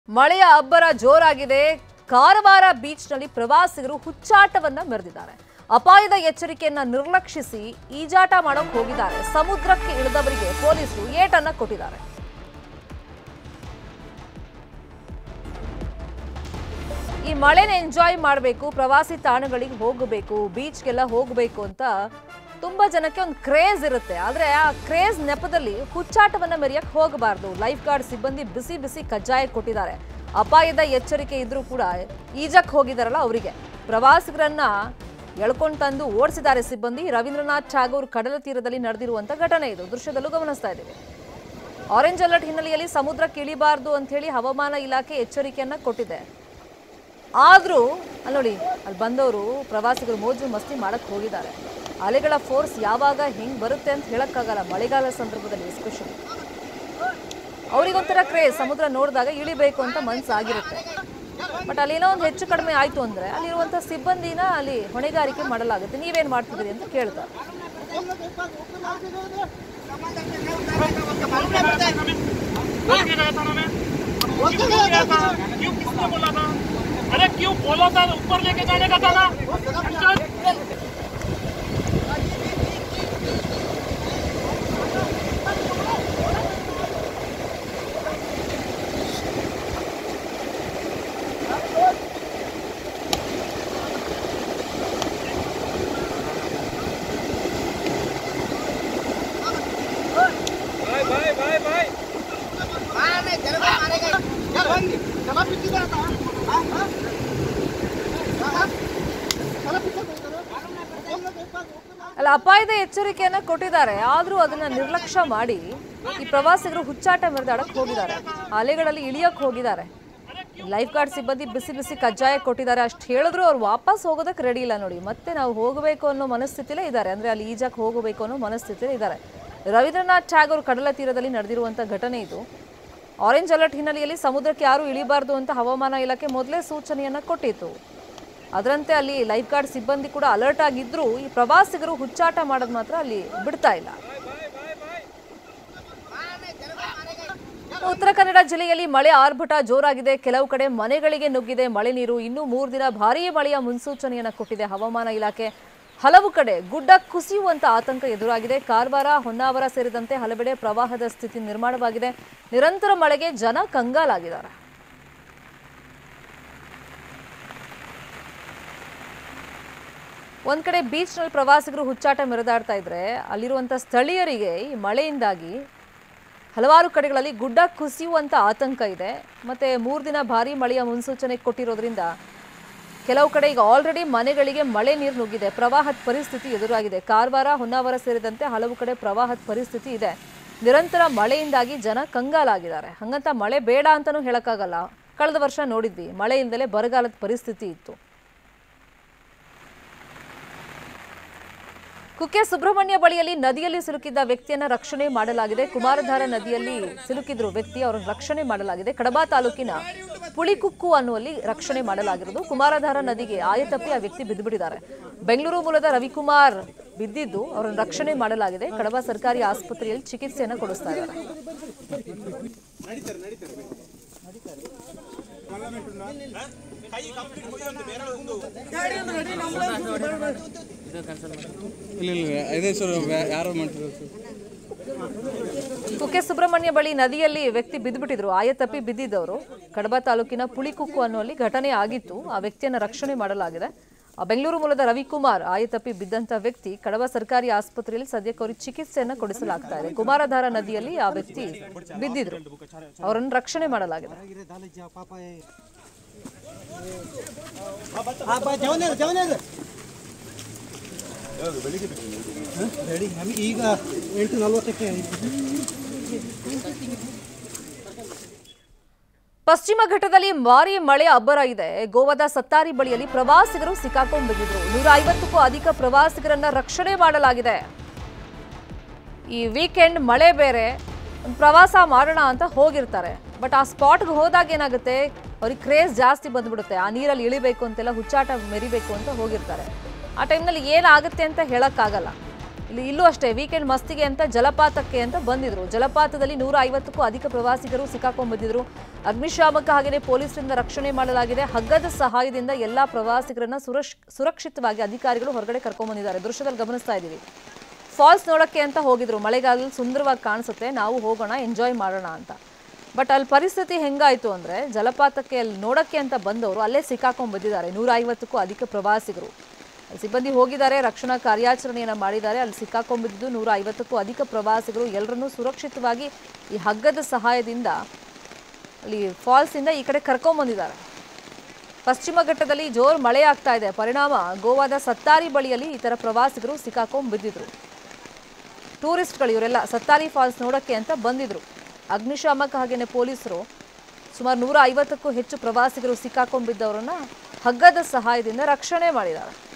ಮಳೆಯ ಅಬ್ಬರ ಜೋರಾಗಿದೆ ಕಾರವಾರ ಬೀಚ್ನಲ್ಲಿ ಪ್ರವಾಸಿಗರು ಹುಚ್ಚಾಟವನ್ನ ಮೆರೆದಿದ್ದಾರೆ ಅಪಾಯದ ಎಚ್ಚರಿಕೆಯನ್ನ ನಿರ್ಲಕ್ಷಿಸಿ ಈಜಾಟ ಮಾಡೋಕ್ ಹೋಗಿದ್ದಾರೆ ಸಮುದ್ರಕ್ಕೆ ಇಳಿದವರಿಗೆ ಪೊಲೀಸರು ಏಟನ್ನ ಕೊಟ್ಟಿದ್ದಾರೆ ಈ ಮಳೆನ ಎಂಜಾಯ್ ಮಾಡಬೇಕು ಪ್ರವಾಸಿ ತಾಣಗಳಿಗೆ ಹೋಗಬೇಕು ಬೀಚ್ಗೆಲ್ಲ ಹೋಗಬೇಕು ಅಂತ ತುಂಬಾ ಜನಕ್ಕೆ ಒಂದು ಕ್ರೇಜ್ ಇರುತ್ತೆ ಆದ್ರೆ ಆ ಕ್ರೇಜ್ ನೆಪದಲ್ಲಿ ಹುಚ್ಚಾಟವನ್ನ ಮೆರೆಯಕ್ಕೆ ಹೋಗಬಾರ್ದು ಲೈಫ್ ಗಾರ್ಡ್ ಸಿಬ್ಬಂದಿ ಬಿಸಿ ಬಿಸಿ ಕಜ್ಜಾಯ ಕೊಟ್ಟಿದ್ದಾರೆ ಅಪಾಯದ ಎಚ್ಚರಿಕೆ ಇದ್ರೂ ಕೂಡ ಈಜಕ್ ಹೋಗಿದಾರಲ್ಲ ಅವರಿಗೆ ಪ್ರವಾಸಿಗರನ್ನ ಎಳ್ಕೊಂಡು ತಂದು ಓಡಿಸಿದ್ದಾರೆ ಸಿಬ್ಬಂದಿ ರವೀಂದ್ರನಾಥ್ ಠಾಗೂರ್ ಕಡಲ ತೀರದಲ್ಲಿ ನಡೆದಿರುವಂತ ಘಟನೆ ಇದು ದೃಶ್ಯದಲ್ಲೂ ಗಮನಿಸ್ತಾ ಇದ್ದೀವಿ ಆರೆಂಜ್ ಅಲರ್ಟ್ ಹಿನ್ನೆಲೆಯಲ್ಲಿ ಸಮುದ್ರಕ್ಕೆ ಇಳಿಬಾರ್ದು ಅಂತ ಹೇಳಿ ಹವಾಮಾನ ಇಲಾಖೆ ಎಚ್ಚರಿಕೆಯನ್ನ ಕೊಟ್ಟಿದೆ ಆದರೂ ಅಲ್ಲಿ ನೋಡಿ ಅಲ್ಲಿ ಬಂದವರು ಪ್ರವಾಸಿಗರು ಮೋಜು ಮಸ್ತಿ ಮಾಡಕ್ ಹೋಗಿದ್ದಾರೆ ಅಲೆಗಳ ಫೋರ್ಸ್ ಯಾವಾಗ ಹೆಂಗ್ ಬರುತ್ತೆ ಅಂತ ಹೇಳಕ್ಕಾಗಲ್ಲ ಮಳೆಗಾಲ ಸಂದರ್ಭದಲ್ಲಿ ಎಸ್ಪೆಷಲಿ ಅವರಿಗೊಂಥರ ಕ್ರೇಜ್ ಸಮುದ್ರ ನೋಡಿದಾಗ ಇಳಿಬೇಕು ಅಂತ ಮನ್ಸಾಗಿರುತ್ತೆ ಬಟ್ ಅಲ್ಲೇನೋ ಒಂದು ಹೆಚ್ಚು ಕಡಿಮೆ ಆಯ್ತು ಅಂದ್ರೆ ಅಲ್ಲಿರುವಂಥ ಸಿಬ್ಬಂದಿನ ಅಲ್ಲಿ ಹೊಣೆಗಾರಿಕೆ ಮಾಡಲಾಗುತ್ತೆ ನೀವೇನ್ ಮಾಡ್ತಿದ್ದೀರಿ ಅಂತ ಕೇಳ್ತಾರೆ बोल के गया था ना मैं क्यों गया था क्यों किसने बोला था अरे क्यों बोला था ऊपर लेके जाने का था ना चल। ಅಲ್ಲ ಅಪಾಯದ ಎಚ್ಚರಿಕೆಯನ್ನ ಕೊಟ್ಟಿದ್ದಾರೆ ಆದ್ರೂ ಅದನ್ನ ನಿರ್ಲಕ್ಷ್ಯ ಮಾಡಿ ಈ ಪ್ರವಾಸಿಗರು ಹುಚ್ಚಾಟ ಮೆರೆದಾಡಕ್ ಹೋಗಿದ್ದಾರೆ ಅಲೆಗಳಲ್ಲಿ ಇಳಿಯಕ್ ಹೋಗಿದ್ದಾರೆ ಲೈಫ್ ಗಾರ್ಡ್ ಸಿಬ್ಬಂದಿ ಬಿಸಿ ಬಿಸಿ ಕಜ್ಜಾಯ ಕೊಟ್ಟಿದ್ದಾರೆ ಅಷ್ಟು ಹೇಳಿದ್ರು ಅವ್ರು ವಾಪಸ್ ಹೋಗೋದಕ್ಕೆ ರೆಡಿ ಇಲ್ಲ ನೋಡಿ ಮತ್ತೆ ನಾವು ಹೋಗಬೇಕು ಅನ್ನೋ ಮನಸ್ಥಿತಿಲೇ ಇದ್ದಾರೆ ಅಂದ್ರೆ ಅಲ್ಲಿ ಈಜಕ್ಕೆ ಹೋಗಬೇಕು ಅನ್ನೋ ಮನಸ್ಥಿತಿಲೇ ಇದ್ದಾರೆ ರವೀಂದ್ರನಾಥ್ ಠಾಗೂರ್ ಕಡಲ ತೀರದಲ್ಲಿ ನಡೆದಿರುವಂಥ ಘಟನೆ ಇದು ಆರೆಂಜ್ ಅಲರ್ಟ್ ಹಿನ್ನೆಲೆಯಲ್ಲಿ ಸಮುದ್ರಕ್ಕೆ ಯಾರೂ ಇಳಿಬಾರ್ದು ಅಂತ ಹವಾಮಾನ ಇಲಾಖೆ ಮೊದಲೇ ಸೂಚನೆಯನ್ನ ಕೊಟ್ಟಿತ್ತು ಅದರಂತೆ ಅಲ್ಲಿ ಲೈಫ್ ಗಾರ್ಡ್ ಸಿಬ್ಬಂದಿ ಕೂಡ ಅಲರ್ಟ್ ಆಗಿದ್ರು ಈ ಪ್ರವಾಸಿಗರು ಹುಚ್ಚಾಟ ಮಾಡೋದು ಮಾತ್ರ ಅಲ್ಲಿ ಬಿಡ್ತಾ ಇಲ್ಲ ಉತ್ತರ ಕನ್ನಡ ಜಿಲ್ಲೆಯಲ್ಲಿ ಮಳೆ ಆರ್ಭಟ ಜೋರಾಗಿದೆ ಕೆಲವು ಕಡೆ ಮನೆಗಳಿಗೆ ನುಗ್ಗಿದೆ ಮಳೆ ನೀರು ಇನ್ನೂ ಮೂರು ದಿನ ಭಾರೀ ಮಳೆಯ ಮುನ್ಸೂಚನೆಯನ್ನ ಕೊಟ್ಟಿದೆ ಹವಾಮಾನ ಇಲಾಖೆ ಹಲವು ಕಡೆ ಗುಡ್ಡ ಕುಸಿಯುವಂತ ಆತಂಕ ಎದುರಾಗಿದೆ ಕಾರವಾರ ಹೊನ್ನಾವರ ಸೇರಿದಂತೆ ಹಲವೆಡೆ ಪ್ರವಾಹದ ಸ್ಥಿತಿ ನಿರ್ಮಾಣವಾಗಿದೆ ನಿರಂತರ ಮಳೆಗೆ ಜನ ಕಂಗಾಲಾಗಿದ್ದಾರೆ ಒಂದ್ ಕಡೆ ಬೀಚ್ನಲ್ಲಿ ಪ್ರವಾಸಿಗರು ಹುಚ್ಚಾಟ ಮೆರೆದಾಡ್ತಾ ಇದ್ರೆ ಅಲ್ಲಿರುವಂಥ ಸ್ಥಳೀಯರಿಗೆ ಈ ಮಳೆಯಿಂದಾಗಿ ಹಲವಾರು ಕಡೆಗಳಲ್ಲಿ ಗುಡ್ಡ ಕುಸಿಯುವಂಥ ಆತಂಕ ಇದೆ ಮತ್ತೆ ಮೂರು ದಿನ ಭಾರೀ ಮಳೆಯ ಮುನ್ಸೂಚನೆ ಕೊಟ್ಟಿರೋದ್ರಿಂದ ಕೆಲವು ಕಡೆ ಈಗ ಆಲ್ರೆಡಿ ಮನೆಗಳಿಗೆ ಮಳೆ ನೀರು ನುಗ್ಗಿದೆ ಪ್ರವಾಹದ ಪರಿಸ್ಥಿತಿ ಎದುರಾಗಿದೆ ಕಾರವಾರ ಹೊನ್ನಾವರ ಸೇರಿದಂತೆ ಹಲವು ಕಡೆ ಪ್ರವಾಹದ ಪರಿಸ್ಥಿತಿ ಇದೆ ನಿರಂತರ ಮಳೆಯಿಂದಾಗಿ ಜನ ಕಂಗಾಲಾಗಿದ್ದಾರೆ ಹಂಗಂತ ಮಳೆ ಬೇಡ ಅಂತಲೂ ಹೇಳಕ್ಕಾಗಲ್ಲ ಕಳೆದ ವರ್ಷ ನೋಡಿದ್ವಿ ಮಳೆ ಇಲ್ದಲೆ ಬರಗಾಲದ ಪರಿಸ್ಥಿತಿ ಇತ್ತು ಕುಕ್ಕೆ ಸುಬ್ರಹ್ಮಣ್ಯ ಬಳಿಯಲ್ಲಿ ನದಿಯಲ್ಲಿ ಸಿಲುಕಿದ್ದ ವ್ಯಕ್ತಿಯನ್ನ ರಕ್ಷಣೆ ಮಾಡಲಾಗಿದೆ ಕುಮಾರಧಾರ ನದಿಯಲ್ಲಿ ಸಿಲುಕಿದ್ರು ವ್ಯಕ್ತಿ ಅವರನ್ನು ರಕ್ಷಣೆ ಮಾಡಲಾಗಿದೆ ಕಡಬ ತಾಲೂಕಿನ ಪುಳಿಕುಕ್ಕು ಅನ್ನುವಲ್ಲಿ ರಕ್ಷಣೆ ಮಾಡಲಾಗಿರೋದು ಕುಮಾರಧಾರ ನದಿಗೆ ಆಯತಪ್ಪಿ ಆ ವ್ಯಕ್ತಿ ಬಿದ್ದುಬಿಟ್ಟಿದ್ದಾರೆ ಬೆಂಗಳೂರು ಮೂಲದ ರವಿಕುಮಾರ್ ಬಿದ್ದಿದ್ದು ಅವರನ್ನು ರಕ್ಷಣೆ ಮಾಡಲಾಗಿದೆ ಕಡಬ ಸರ್ಕಾರಿ ಆಸ್ಪತ್ರೆಯಲ್ಲಿ ಚಿಕಿತ್ಸೆಯನ್ನು ಕೊಡಿಸ್ತಾ ಇದ್ದಾರೆ ಇಲ್ಲ ಇಲ್ಲ ಇದೇ ಸರ್ ಯಾರೋ ಮಾಡ್ತಿರೋದು ಸರ್ ಕುಕ್ಕೆ ಸುಬ್ರಹ್ಮಣ್ಯ ಬಳಿ ನದಿಯಲ್ಲಿ ವ್ಯಕ್ತಿ ಬಿದ್ದುಬಿಟ್ಟಿದ್ರು ಆಯತಪ್ಪಿ ಬಿದ್ದಿದ್ದವರು ಕಡಬ ತಾಲೂಕಿನ ಪುಳಿಕುಕ್ಕು ಅನ್ನುವಲ್ಲಿ ಘಟನೆ ಆಗಿತ್ತು ಆ ವ್ಯಕ್ತಿಯನ್ನ ರಕ್ಷಣೆ ಮಾಡಲಾಗಿದೆ ಆ ಬೆಂಗಳೂರು ಮೂಲದ ರವಿಕುಮಾರ್ ಆಯತಪ್ಪಿ ಬಿದ್ದಂತ ವ್ಯಕ್ತಿ ಕಡಬ ಸರ್ಕಾರಿ ಆಸ್ಪತ್ರೆಯಲ್ಲಿ ಸದ್ಯಕ್ಕೆ ಅವರಿಗೆ ಚಿಕಿತ್ಸೆಯನ್ನ ಕೊಡಿಸಲಾಗ್ತಾ ಇದೆ ಕುಮಾರಧಾರ ನದಿಯಲ್ಲಿ ಆ ವ್ಯಕ್ತಿ ಬಿದ್ದಿದ್ರು ಅವರನ್ನು ರಕ್ಷಣೆ ಮಾಡಲಾಗಿದೆ ರೆಡಿ ನಮಗೆ ಈಗ ಎಂಟು ನಲ್ವತ್ತಕ್ಕೆ ಪಶ್ಚಿಮ ಘಟ್ಟದಲ್ಲಿ ಭಾರಿ ಮಳೆ ಅಬ್ಬರ ಇದೆ ಗೋವಾದ ಸತ್ತಾರಿ ಬಳಿಯಲ್ಲಿ ಪ್ರವಾಸಿಗರು ಸಿಕ್ಕಾಕೊಂಡು ಬಿದ್ದಿದ್ರು ನೂರ ಐವತ್ತಕ್ಕೂ ಅಧಿಕ ಪ್ರವಾಸಿಗರನ್ನ ರಕ್ಷಣೆ ಮಾಡಲಾಗಿದೆ ಈ ವೀಕೆಂಡ್ ಮಳೆ ಬೇರೆ ಒಂದ್ ಪ್ರವಾಸ ಮಾಡೋಣ ಅಂತ ಹೋಗಿರ್ತಾರೆ ಬಟ್ ಆ ಸ್ಪಾಟ್ಗೆ ಹೋದಾಗ ಏನಾಗುತ್ತೆ ಅವ್ರಿಗೆ ಕ್ರೇಜ್ ಜಾಸ್ತಿ ಬಂದ್ಬಿಡುತ್ತೆ ಆ ನೀರಲ್ಲಿ ಇಳಿಬೇಕು ಅಂತೆಲ್ಲ ಹುಚ್ಚಾಟ ಮೆರಿಬೇಕು ಅಂತ ಹೋಗಿರ್ತಾರೆ ಆ ಟೈಮ್ನಲ್ಲಿ ಏನಾಗುತ್ತೆ ಅಂತ ಹೇಳಕ್ಕಾಗಲ್ಲ ಇಲ್ಲಿ ಇಲ್ಲೂ ಅಷ್ಟೇ ವೀಕೆಂಡ್ ಮಸ್ತಿಗೆ ಅಂತ ಜಲಪಾತಕ್ಕೆ ಅಂತ ಬಂದಿದ್ರು ಜಲಪಾತದಲ್ಲಿ ನೂರ ಐವತ್ತಕ್ಕೂ ಅಧಿಕ ಪ್ರವಾಸಿಗರು ಸಿಕ್ಕಾಕೊಂಡ್ ಬಂದಿದ್ರು ಅಗ್ನಿಶಾಮಕ ಹಾಗೆಯೇ ಪೊಲೀಸರಿಂದ ರಕ್ಷಣೆ ಮಾಡಲಾಗಿದೆ ಹಗ್ಗದ ಸಹಾಯದಿಂದ ಎಲ್ಲಾ ಪ್ರವಾಸಿಗರನ್ನ ಸುರಕ್ಷ ಸುರಕ್ಷಿತವಾಗಿ ಅಧಿಕಾರಿಗಳು ಹೊರಗಡೆ ಕರ್ಕೊಂಡ್ ಬಂದಿದ್ದಾರೆ ದೃಶ್ಯದಲ್ಲಿ ಗಮನಿಸ್ತಾ ಇದ್ದೀವಿ ಫಾಲ್ಸ್ ನೋಡಕ್ಕೆ ಅಂತ ಹೋಗಿದ್ರು ಮಳೆಗಾಲದಲ್ಲಿ ಸುಂದರವಾಗಿ ಕಾಣಿಸುತ್ತೆ ನಾವು ಹೋಗೋಣ ಎಂಜಾಯ್ ಮಾಡೋಣ ಅಂತ ಬಟ್ ಅಲ್ಲಿ ಪರಿಸ್ಥಿತಿ ಹೆಂಗಾಯ್ತು ಅಂದ್ರೆ ಜಲಪಾತಕ್ಕೆ ಅಲ್ಲಿ ನೋಡಕ್ಕೆ ಅಂತ ಬಂದವರು ಅಲ್ಲೇ ಸಿಕ್ಕಾಕೊಂಡ್ ಬಂದಿದ್ದಾರೆ ನೂರ ಐವತ್ತಕ್ಕೂ ಅಧಿಕ ಪ್ರವಾಸಿಗರು ಅಲ್ಲಿ ಸಿಬ್ಬಂದಿ ಹೋಗಿದ್ದಾರೆ ರಕ್ಷಣಾ ಕಾರ್ಯಾಚರಣೆಯನ್ನ ಮಾಡಿದ್ದಾರೆ ಅಲ್ಲಿ ಸಿಕ್ಕಾಕೊಂಡ್ಬಿದ್ದು ನೂರ ಐವತ್ತಕ್ಕೂ ಅಧಿಕ ಪ್ರವಾಸಿಗರು ಎಲ್ಲರನ್ನೂ ಸುರಕ್ಷಿತವಾಗಿ ಈ ಹಗ್ಗದ ಸಹಾಯದಿಂದ ಅಲ್ಲಿ ಫಾಲ್ಸ್ ಇಂದ ಈ ಕಡೆ ಕರ್ಕೊಂಬಂದಿದ್ದಾರೆ ಪಶ್ಚಿಮ ಘಟ್ಟದಲ್ಲಿ ಜೋರ್ ಮಳೆ ಆಗ್ತಾ ಇದೆ ಪರಿಣಾಮ ಗೋವಾದ ಸತ್ತಾರಿ ಬಳಿಯಲ್ಲಿ ಈ ತರ ಪ್ರವಾಸಿಗರು ಸಿಕ್ಕಾಕೊಂಡ್ ಬಿದ್ದಿದ್ರು ಟೂರಿಸ್ಟ್ಗಳು ಇವರೆಲ್ಲ ಸತ್ತಾರಿ ಫಾಲ್ಸ್ ನೋಡಕ್ಕೆ ಅಂತ ಬಂದಿದ್ರು ಅಗ್ನಿಶಾಮಕ ಹಾಗೇನೆ ಪೊಲೀಸರು ಸುಮಾರು ನೂರ ಐವತ್ತಕ್ಕೂ ಹೆಚ್ಚು ಪ್ರವಾಸಿಗರು ಸಿಕ್ಕಾಕೊಂಡ್ ಬಿದ್ದವರನ್ನ ಹಗ್ಗದ ಸಹಾಯದಿಂದ ರಕ್ಷಣೆ ಮಾಡಿದ್ದಾರೆ